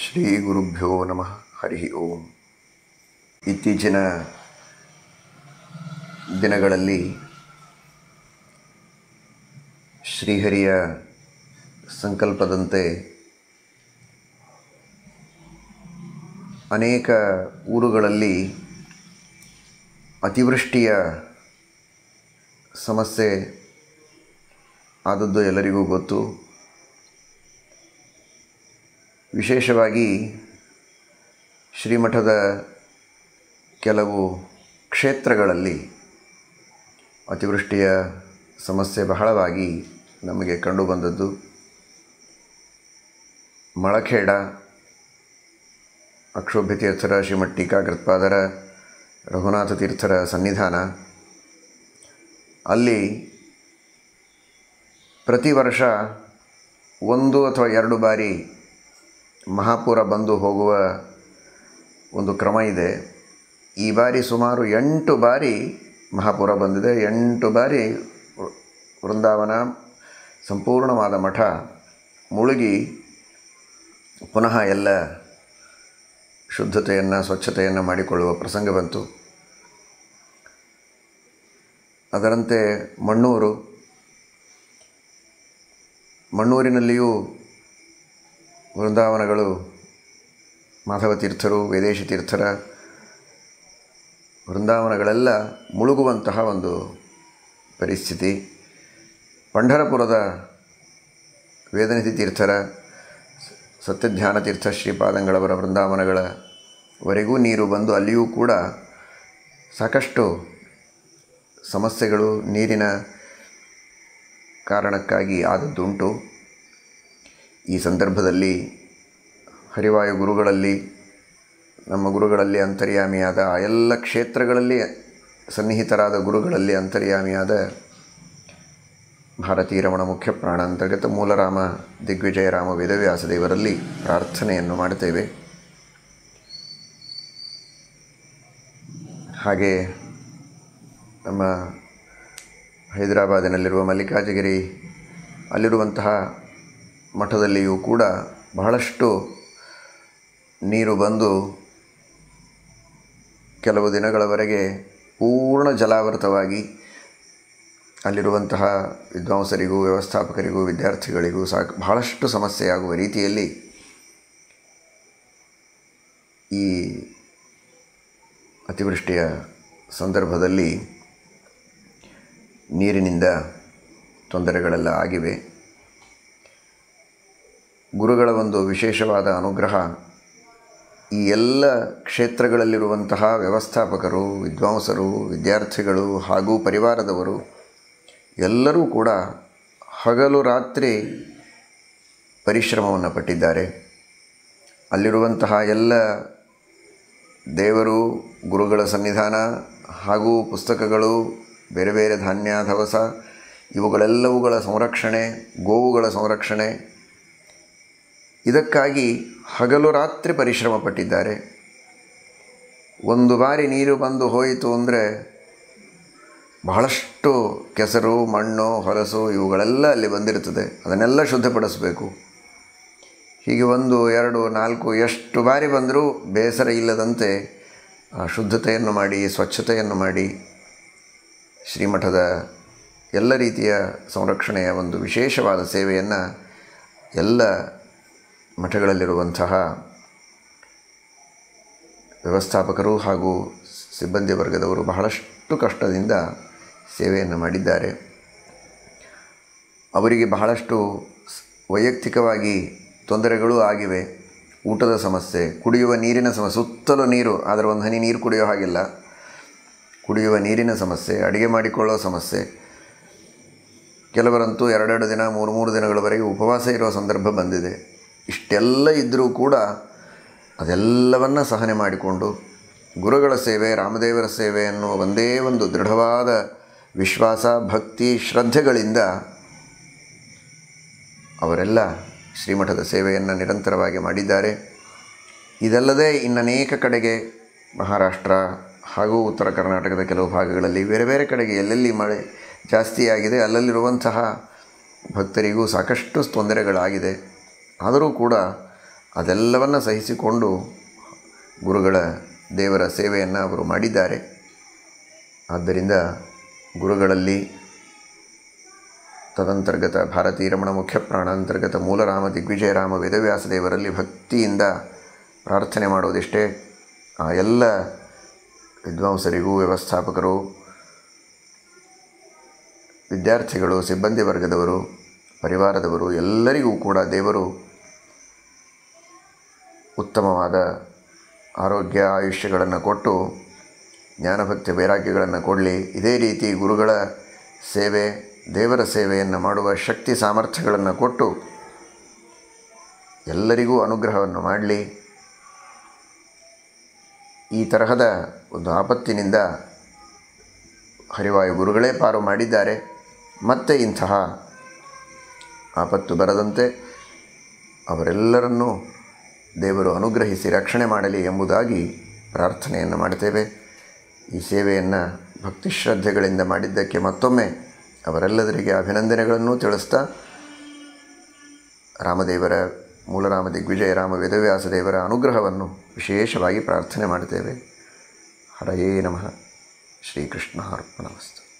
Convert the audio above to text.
ಶ್ರೀ ಗುರುಭ್ಯೋ ನಮಃ ಹರಿ ಓಂ ಇತ್ತೀಚಿನ ದಿನಗಳಲ್ಲಿ ಶ್ರೀಹರಿಯ ಸಂಕಲ್ಪದಂತೆ ಅನೇಕ ಊರುಗಳಲ್ಲಿ ಅತಿವೃಷ್ಟಿಯ ಸಮಸ್ಯೆ ಆದದ್ದು ಎಲ್ಲರಿಗೂ ಗೊತ್ತು ವಿಶೇಷವಾಗಿ ಶ್ರೀಮಠದ ಕೆಲವು ಕ್ಷೇತ್ರಗಳಲ್ಲಿ ಅತಿವೃಷ್ಟಿಯ ಸಮಸ್ಯೆ ಬಹಳವಾಗಿ ನಮಗೆ ಕಂಡುಬಂದದ್ದು ಮಳಖೇಡ ಅಕ್ಷೋಭ್ಯ ತೀರ್ಥರ ಶ್ರೀಮಠ್ ಟೀಕಾಕೃತ್ಪಾದರ ರಘುನಾಥ ತೀರ್ಥರ ಸನ್ನಿಧಾನ ಅಲ್ಲಿ ಪ್ರತಿ ವರ್ಷ ಒಂದು ಅಥವಾ ಎರಡು ಬಾರಿ ಮಹಾಪುರ ಬಂದು ಹೋಗುವ ಒಂದು ಕ್ರಮ ಇದೆ ಈ ಬಾರಿ ಸುಮಾರು ಎಂಟು ಬಾರಿ ಮಹಾಪುರ ಬಂದಿದೆ ಎಂಟು ಬಾರಿ ವೃಂದಾವನ ಸಂಪೂರ್ಣವಾದ ಮಠ ಮುಳುಗಿ ಪುನಃ ಎಲ್ಲ ಶುದ್ಧತೆಯನ್ನು ಸ್ವಚ್ಛತೆಯನ್ನು ಮಾಡಿಕೊಳ್ಳುವ ಪ್ರಸಂಗ ಬಂತು ಅದರಂತೆ ಮಣ್ಣೂರು ಮಣ್ಣೂರಿನಲ್ಲಿಯೂ ವೃಂದಾವನಗಳು ಮಾಧವ ತೀರ್ಥರು ವೇದೇಶ ತೀರ್ಥರ ವೃಂದಾವನಗಳೆಲ್ಲ ಮುಳುಗುವಂತಹ ಒಂದು ಪರಿಸ್ಥಿತಿ ಪಂಢರಪುರದ ವೇದನಿಧಿ ತೀರ್ಥರ ಸತ್ಯಧ್ಯಾನ ತೀರ್ಥ ಶ್ರೀಪಾದಂಗಳವರ ವೃಂದಾವನಗಳವರೆಗೂ ನೀರು ಬಂದು ಅಲ್ಲಿಯೂ ಕೂಡ ಸಾಕಷ್ಟು ಸಮಸ್ಯೆಗಳು ನೀರಿನ ಕಾರಣಕ್ಕಾಗಿ ಆದದ್ದುಂಟು ಈ ಸಂದರ್ಭದಲ್ಲಿ ಹರಿವಾಯು ಗುರುಗಳಲ್ಲಿ ನಮ್ಮ ಗುರುಗಳಲ್ಲಿ ಅಂತರ್ಯಾಮಿಯಾದ ಆ ಎಲ್ಲ ಕ್ಷೇತ್ರಗಳಲ್ಲಿ ಸನ್ನಿಹಿತರಾದ ಗುರುಗಳಲ್ಲಿ ಅಂತರ್ಯಾಮಿಯಾದ ಭಾರತೀಯ ರಮಣ ಮುಖ್ಯ ಪ್ರಾಣ ಅಂತರ್ಗತ ಮೂಲರಾಮ ದಿಗ್ವಿಜಯರಾಮ ವೇದವ್ಯಾಸ ದೇವರಲ್ಲಿ ಪ್ರಾರ್ಥನೆಯನ್ನು ಮಾಡುತ್ತೇವೆ ಹಾಗೆ ನಮ್ಮ ಹೈದರಾಬಾದಿನಲ್ಲಿರುವ ಮಲ್ಲಿಕಾರ್ಜುಗಿರಿ ಅಲ್ಲಿರುವಂತಹ ಮಠದಲ್ಲಿಯೂ ಕೂಡ ಬಹಳಷ್ಟು ನೀರು ಬಂದು ಕೆಲವು ದಿನಗಳವರೆಗೆ ಪೂರ್ಣ ಜಲಾವೃತವಾಗಿ ಅಲ್ಲಿರುವಂತಹ ವಿದ್ವಾಂಸರಿಗೂ ವ್ಯವಸ್ಥಾಪಕರಿಗೂ ವಿದ್ಯಾರ್ಥಿಗಳಿಗೂ ಸಾಕು ಬಹಳಷ್ಟು ಸಮಸ್ಯೆಯಾಗುವ ರೀತಿಯಲ್ಲಿ ಈ ಅತಿವೃಷ್ಟಿಯ ಸಂದರ್ಭದಲ್ಲಿ ನೀರಿನಿಂದ ತೊಂದರೆಗಳೆಲ್ಲ ಆಗಿವೆ ಗುರುಗಳ ಒಂದು ವಿಶೇಷವಾದ ಅನುಗ್ರಹ ಈ ಎಲ್ಲ ಕ್ಷೇತ್ರಗಳಲ್ಲಿರುವಂತಹ ವ್ಯವಸ್ಥಾಪಕರು ವಿದ್ವಾಂಸರು ವಿದ್ಯಾರ್ಥಿಗಳು ಹಾಗೂ ಪರಿವಾರದವರು ಎಲ್ಲರೂ ಕೂಡ ಹಗಲು ರಾತ್ರಿ ಪರಿಶ್ರಮವನ್ನು ಪಟ್ಟಿದ್ದಾರೆ ಅಲ್ಲಿರುವಂತಹ ಎಲ್ಲ ದೇವರು ಗುರುಗಳ ಸನ್ನಿಧಾನ ಹಾಗೂ ಪುಸ್ತಕಗಳು ಬೇರೆ ಬೇರೆ ಧಾನ್ಯ ದವಸ ಇವುಗಳೆಲ್ಲವುಗಳ ಸಂರಕ್ಷಣೆ ಗೋವುಗಳ ಸಂರಕ್ಷಣೆ ಇದಕ್ಕಾಗಿ ಹಗಲು ರಾತ್ರಿ ಪರಿಶ್ರಮ ಪಟ್ಟಿದ್ದಾರೆ ಒಂದು ಬಾರಿ ನೀರು ಬಂದು ಹೋಯಿತು ಅಂದರೆ ಬಹಳಷ್ಟು ಕೆಸರು ಮಣ್ಣು ಹೊಲಸು ಇವುಗಳೆಲ್ಲ ಅಲ್ಲಿ ಬಂದಿರುತ್ತದೆ ಅದನ್ನೆಲ್ಲ ಶುದ್ಧಪಡಿಸಬೇಕು ಹೀಗೆ ಒಂದು ಎರಡು ನಾಲ್ಕು ಎಷ್ಟು ಬಾರಿ ಬಂದರೂ ಬೇಸರ ಇಲ್ಲದಂತೆ ಶುದ್ಧತೆಯನ್ನು ಮಾಡಿ ಸ್ವಚ್ಛತೆಯನ್ನು ಮಾಡಿ ಶ್ರೀಮಠದ ಎಲ್ಲ ರೀತಿಯ ಸಂರಕ್ಷಣೆಯ ಒಂದು ವಿಶೇಷವಾದ ಸೇವೆಯನ್ನು ಎಲ್ಲ ಮಠಗಳಲ್ಲಿರುವಂತಹ ವ್ಯವಸ್ಥಾಪಕರು ಹಾಗೂ ಸಿಬ್ಬಂದಿ ವರ್ಗದವರು ಬಹಳಷ್ಟು ಕಷ್ಟದಿಂದ ಸೇವೆಯನ್ನು ಮಾಡಿದ್ದಾರೆ ಅವರಿಗೆ ಬಹಳಷ್ಟು ವೈಯಕ್ತಿಕವಾಗಿ ತೊಂದರೆಗಳೂ ಆಗಿವೆ ಊಟದ ಸಮಸ್ಯೆ ಕುಡಿಯುವ ನೀರಿನ ಸಮಸ್ಯೆ ಸುತ್ತಲೂ ನೀರು ಆದರೆ ಒಂದು ಹನಿ ನೀರು ಕುಡಿಯೋ ಹಾಗಿಲ್ಲ ಕುಡಿಯುವ ನೀರಿನ ಸಮಸ್ಯೆ ಅಡುಗೆ ಮಾಡಿಕೊಳ್ಳೋ ಸಮಸ್ಯೆ ಕೆಲವರಂತೂ ಎರಡೆರಡು ದಿನ ಮೂರು ಮೂರು ದಿನಗಳವರೆಗೆ ಉಪವಾಸ ಇರುವ ಸಂದರ್ಭ ಬಂದಿದೆ ಇಷ್ಟೆಲ್ಲ ಇದ್ದರೂ ಕೂಡ ಅದೆಲ್ಲವನ್ನು ಸಹನೆ ಮಾಡಿಕೊಂಡು ಗುರುಗಳ ಸೇವೆ ರಾಮದೇವರ ಸೇವೆ ಅನ್ನುವ ಒಂದೇ ಒಂದು ದೃಢವಾದ ವಿಶ್ವಾಸ ಭಕ್ತಿ ಶ್ರದ್ಧೆಗಳಿಂದ ಅವರೆಲ್ಲ ಶ್ರೀಮಠದ ಸೇವೆಯನ್ನು ನಿರಂತರವಾಗಿ ಮಾಡಿದ್ದಾರೆ ಇದಲ್ಲದೆ ಇನ್ನನೇಕ ಕಡೆಗೆ ಮಹಾರಾಷ್ಟ್ರ ಹಾಗೂ ಉತ್ತರ ಕರ್ನಾಟಕದ ಕೆಲವು ಭಾಗಗಳಲ್ಲಿ ಬೇರೆ ಬೇರೆ ಕಡೆಗೆ ಎಲ್ಲೆಲ್ಲಿ ಮಳೆ ಜಾಸ್ತಿಯಾಗಿದೆ ಅಲ್ಲಲ್ಲಿರುವಂತಹ ಭಕ್ತರಿಗೂ ಸಾಕಷ್ಟು ತೊಂದರೆಗಳಾಗಿದೆ ಆದರೂ ಕೂಡ ಅದೆಲ್ಲವನ್ನು ಸಹಿಸಿಕೊಂಡು ಗುರುಗಳ ದೇವರ ಸೇವೆಯನ್ನು ಅವರು ಮಾಡಿದ್ದಾರೆ ಆದ್ದರಿಂದ ಗುರುಗಳಲ್ಲಿ ತದಂತರ್ಗತ ಭಾರತೀ ರಮಣ ಮುಖ್ಯ ಪ್ರಾಣಾಂತರ್ಗತ ಮೂಲರಾಮ ದಿಗ್ವಿಜಯರಾಮ ವೇದವ್ಯಾಸ ದೇವರಲ್ಲಿ ಭಕ್ತಿಯಿಂದ ಪ್ರಾರ್ಥನೆ ಮಾಡೋದಿಷ್ಟೇ ಆ ಎಲ್ಲ ವಿದ್ವಾಂಸರಿಗೂ ವ್ಯವಸ್ಥಾಪಕರು ವಿದ್ಯಾರ್ಥಿಗಳು ಸಿಬ್ಬಂದಿ ವರ್ಗದವರು ಪರಿವಾರದವರು ಎಲ್ಲರಿಗೂ ಕೂಡ ದೇವರು ಉತ್ತಮವಾದ ಆರೋಗ್ಯ ಆಯುಷ್ಯಗಳನ್ನು ಕೊಟ್ಟು ಜ್ಞಾನಭಕ್ತಿ ವೈರಾಗ್ಯಗಳನ್ನು ಕೊಡಲಿ ಇದೇ ರೀತಿ ಗುರುಗಳ ಸೇವೆ ದೇವರ ಸೇವೆಯನ್ನು ಮಾಡುವ ಶಕ್ತಿ ಸಾಮರ್ಥ್ಯಗಳನ್ನು ಕೊಟ್ಟು ಎಲ್ಲರಿಗೂ ಅನುಗ್ರಹವನ್ನು ಮಾಡಲಿ ಈ ತರಹದ ಒಂದು ಆಪತ್ತಿನಿಂದ ಹರಿವಾಯು ಗುರುಗಳೇ ಪಾರು ಮಾಡಿದ್ದಾರೆ ಮತ್ತೆ ಇಂತಹ ಆಪತ್ತು ಬರದಂತೆ ಅವರೆಲ್ಲರನ್ನೂ ದೇವರು ಅನುಗ್ರಹಿಸಿ ರಕ್ಷಣೆ ಮಾಡಲಿ ಎಂಬುದಾಗಿ ಪ್ರಾರ್ಥನೆಯನ್ನು ಮಾಡ್ತೇವೆ ಈ ಸೇವೆಯನ್ನು ಭಕ್ತಿ ಶ್ರದ್ಧೆಗಳಿಂದ ಮಾಡಿದ್ದಕ್ಕೆ ಮತ್ತೊಮ್ಮೆ ಅವರೆಲ್ಲದರಿಗೆ ಅಭಿನಂದನೆಗಳನ್ನು ತಿಳಿಸ್ತಾ ರಾಮದೇವರ ಮೂಲರಾಮ ದಿಗ್ವಿಜಯ ರಾಮ ವೇದವ್ಯಾಸ ದೇವರ ಅನುಗ್ರಹವನ್ನು ವಿಶೇಷವಾಗಿ ಪ್ರಾರ್ಥನೆ ಮಾಡ್ತೇವೆ ಹರಯೇ ನಮಃ ಶ್ರೀಕೃಷ್ಣ ಅರ್ಪಣಮಸ್ತು